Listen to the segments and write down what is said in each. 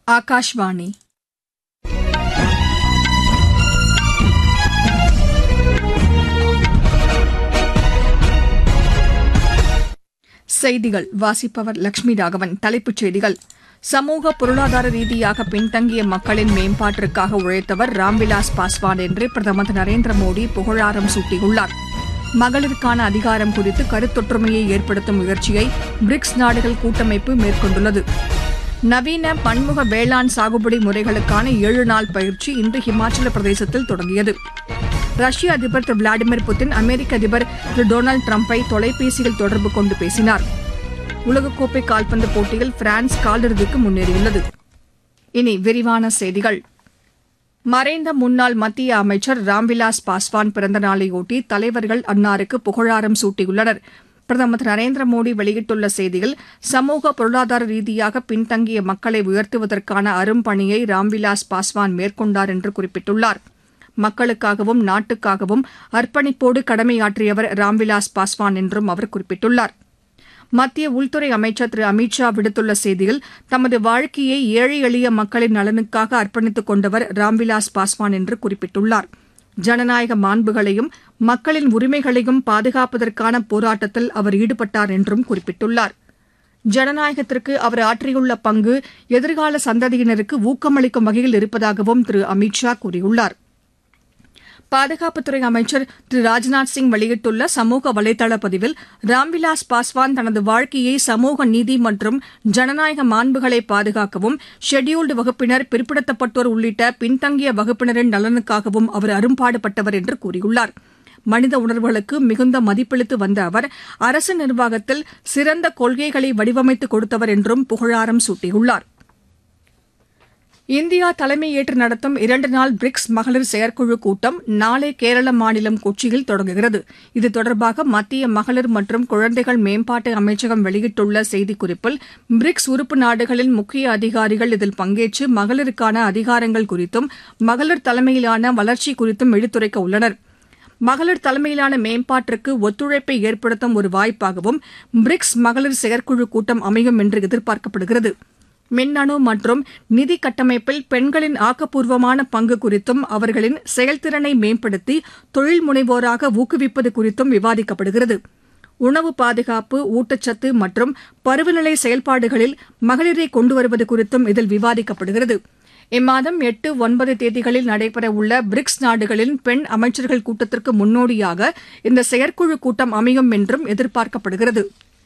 ఆకాశవాణి செய்திகள் வாசிப்பவர் லட்சுமி ராகவன் தலைப்புச் செய்திகள் சமூக பொருளாதார ரீதியாக பின்தங்கிய மக்களின் மேம்பாட்டிற்காக உழைத்தவர் ராம்விலாஸ் பாஸ்வான் என்று பிரதமர் திரு நரேந்திர மோடி புகழாரம் சூட்டியுள்ளார் மகளிருக்கான அதிகாரம் குறித்து கருத்தொற்றுமையை ஏற்படுத்தும் முயற்சியை பிரிக்ஸ் நாடுகள் கூட்டமைப்பு மேற்கொண்டுள்ளது நவீன பன்முக வேளாண் சாகுபடி முறைகளுக்கான ஏழு நாள் பயிற்சி இன்று ஹிமாச்சல பிரதேசத்தில் தொடங்கியது ரஷ்ய அதிபர் திரு விளாடிமிர் புட்டின் அமெரிக்க அதிபர் திரு டொனால்டு டிரம்பை தொலைபேசியில் தொடர்பு கொண்டு பேசினார் உலகக்கோப்பை கால்பந்து போட்டியில் பிரான்ஸ் காலிறுதிக்கு முன்னேறியுள்ளது இனி விரிவான செய்திகள் மறைந்த முன்னாள் மத்திய அமைச்சர் ராம்விலாஸ் பாஸ்வான் பிறந்த நாளையொட்டி தலைவர்கள் அன்னாருக்கு புகழாரம் சூட்டியுள்ளனர் பிரதமர் திரு நரேந்திர மோடி வெளியிட்டுள்ள செய்தியில் சமூக பொருளாதார ரீதியாக பின்தங்கிய மக்களை உயர்த்துவதற்கான அரும்பணியை ராம்விலாஸ் பாஸ்வான் மேற்கொண்டார் என்று குறிப்பிட்டுள்ளார் மக்களுக்காகவும் நாட்டுக்காகவும் அர்ப்பணிப்போடு கடமையாற்றியவர் ராம்விலாஸ் பாஸ்வான் என்றும் அவர் குறிப்பிட்டுள்ளார் மத்திய உள்துறை அமைச்சர் திரு அமித் ஷா விடுத்துள்ள செய்தியில் தமது வாழ்க்கையை ஏழை எளிய மக்களின் நலனுக்காக அர்ப்பணித்துக் கொண்டவர் ராம்விலாஸ் பாஸ்வான் என்று குறிப்பிட்டுள்ளார் ஜனநாயக மாண்புகளையும் மக்களின் உரிமைகளையும் பாதுகாப்பதற்கான போராட்டத்தில் அவர் ஈடுபட்டார் என்றும் குறிப்பிட்டுள்ளார் ஜனநாயகத்திற்கு அவர் ஆற்றியுள்ள பங்கு எதிர்கால சந்ததியினருக்கு ஊக்கமளிக்கும் வகையில் இருப்பதாகவும் திரு அமித் ஷா கூறியுள்ளார் பாதுகாப்புத்துறை அமைச்சர் திரு ராஜ்நாத் சிங் வெளியிட்டுள்ள சமூக வலைதள பதிவில் ராம்விலாஸ் பாஸ்வான் தனது வாழ்க்கையை சமூக நீதி மற்றும் ஜனநாயக மாண்புகளை பாதுகாக்கவும் ஷெட்யூல்டு வகுப்பினர் பிற்படுத்தப்பட்டோர் உள்ளிட்ட பின்தங்கிய வகுப்பினரின் நலனுக்காகவும் அவர் அரும்பாடுபட்டவர் என்று கூறியுள்ளார் மனித உணர்வுகளுக்கு மிகுந்த மதிப்பளித்து வந்த அவர் அரசு நிர்வாகத்தில் சிறந்த கொள்கைகளை வடிவமைத்து கொடுத்தவர் என்றும் புகழாரம் சூட்டியுள்ளார் இந்தியா தலைமையேற்று நடத்தும் இரண்டு நாள் பிரிக்ஸ் மகளிர் செயற்குழு கூட்டம் நாளை கேரள மாநிலம் கொச்சியில் தொடங்குகிறது இது தொடர்பாக மத்திய மகளிர் மற்றும் குழந்தைகள் மேம்பாட்டு அமைச்சகம் வெளியிட்டுள்ள செய்திக்குறிப்பில் பிரிக்ஸ் உறுப்பு நாடுகளின் முக்கிய அதிகாரிகள் இதில் பங்கேற்று மகளிருக்கான அதிகாரங்கள் குறித்தும் மகளிர் தலைமையிலான வளர்ச்சி குறித்தும் எடுத்துரைக்க உள்ளனா் மகளிர் தலைமையிலான மேம்பாட்டிற்கு ஒத்துழைப்பை ஏற்படுத்தும் ஒரு வாய்ப்பாகவும் பிரிக்ஸ் மகளிர் செயற்குழு கூட்டம் அமையும் என்று எதிர்பார்க்கப்படுகிறது மின்னணு மற்றும் நிதி கட்டமைப்பில் பெண்களின் ஆக்கப்பூர்வமான பங்கு குறித்தும் அவர்களின் செயல்திறனை மேம்படுத்தி தொழில் முனைவோராக ஊக்குவிப்பது குறித்தும் விவாதிக்கப்படுகிறது உணவு பாதுகாப்பு ஊட்டச்சத்து மற்றும் பருவநிலை செயல்பாடுகளில் மகளிரை கொண்டுவருவது குறித்தும் இதில் விவாதிக்கப்படுகிறது இம்மாதம் எட்டு ஒன்பது தேதிகளில் நடைபெறவுள்ள பிரிக்ஸ் நாடுகளின் பெண் அமைச்சர்கள் கூட்டத்திற்கு முன்னோடியாக இந்த செயற்குழு கூட்டம் அமையும் என்றும் எதிர்பார்க்கப்படுகிறது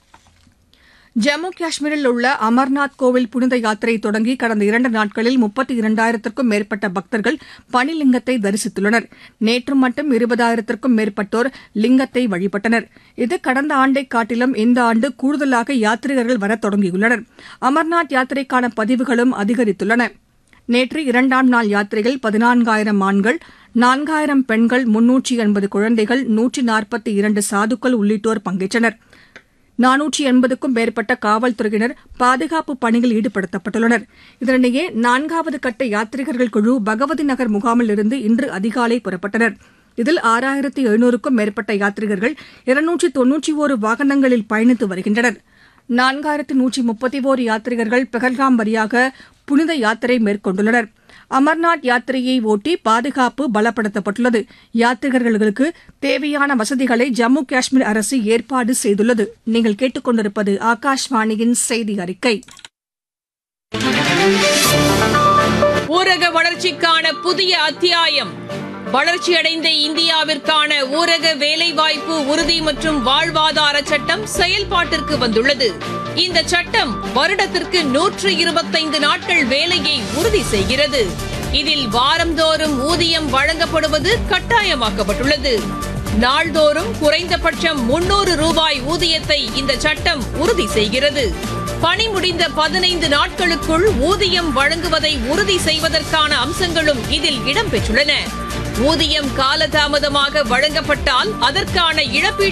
ஜம்மு காஷ்மீரில் உள்ள அமர்நாத் கோவில் புனித யாத்திரை தொடங்கி கடந்த இரண்டு நாட்களில் முப்பத்தி இரண்டாயிரத்திற்கும் மேற்பட்ட பக்தர்கள் பனிலிங்கத்தை தரிசித்துள்ளனர் நேற்று மட்டும் இருபதாயிரத்திற்கும் மேற்பட்டோர் லிங்கத்தை வழிபட்டனர் இது கடந்த ஆண்டை காட்டிலும் இந்த ஆண்டு கூடுதலாக யாத்ரீகர்கள் வரத் தொடங்கியுள்ளனர் அமர்நாத் யாத்திரைக்கான பதிவுகளும் அதிகரித்துள்ளன நேற்று இரண்டாம் நாள் யாத்திரையில் பதினான்காயிரம் ஆண்கள் நான்காயிரம் பெண்கள் முன்னூற்றி எண்பது குழந்தைகள் நூற்றி நாற்பத்தி இரண்டு சாதுக்கள் உள்ளிட்டோர் பங்கேற்றனர் நானூற்றி எண்பதுக்கும் மேற்பட்ட காவல்துறையினர் பாதுகாப்பு பணியில் ஈடுபடுத்தப்பட்டுள்ளனர் இதனிடையே நான்காவது கட்ட யாத்ரீகர்கள் குழு பகவதி நகர் முகாமில் இருந்து இன்று அதிகாலை புறப்பட்டனர் இதில் ஆறாயிரத்து எழுநூறுக்கும் மேற்பட்ட யாத்ரீகர்கள் இருநூற்றி தொன்னூற்றி ஒரு வாகனங்களில் பயணித்து வருகின்றனர் நான்காயிரத்து நூற்றி முப்பத்தி ஓரு யாத்ரீகர்கள் பெஹல்காம் வழியாக புனித யாத்திரை மேற்கொண்டுள்ளனர் அமர்நாத் யாத்திரையை ஒட்டி பாதுகாப்பு பலப்படுத்தப்பட்டுள்ளது யாத்ரிகர்களுக்கு தேவையான வசதிகளை ஜம்மு காஷ்மீர் அரசு ஏற்பாடு செய்துள்ளது நீங்கள் கேட்டுக்கொண்டிருப்பது ஆகாஷ்வாணியின் செய்தி அறிக்கை ஊரக வளர்ச்சிக்கான புதிய அத்தியாயம் வளர்ச்சியடைந்த இந்தியாவிற்கான ஊரக வேலைவாய்ப்பு உறுதி மற்றும் வாழ்வாதார சட்டம் செயல்பாட்டிற்கு வந்துள்ளது இந்த சட்டம் வருடத்திற்கு நூற்று இருபத்தைந்து நாட்கள் வேலையை உறுதி செய்கிறது இதில் வாரந்தோறும் ஊதியம் வழங்கப்படுவது கட்டாயமாக்கப்பட்டுள்ளது நாள்தோறும் குறைந்தபட்சம் முன்னூறு ரூபாய் ஊதியத்தை இந்த சட்டம் உறுதி செய்கிறது பணி முடிந்த பதினைந்து நாட்களுக்குள் ஊதியம் வழங்குவதை உறுதி செய்வதற்கான அம்சங்களும் இதில் இடம்பெற்றுள்ளன ஊதியம் காலதாமதமாக வழங்கப்பட்டால் அதற்கான இழப்பீடு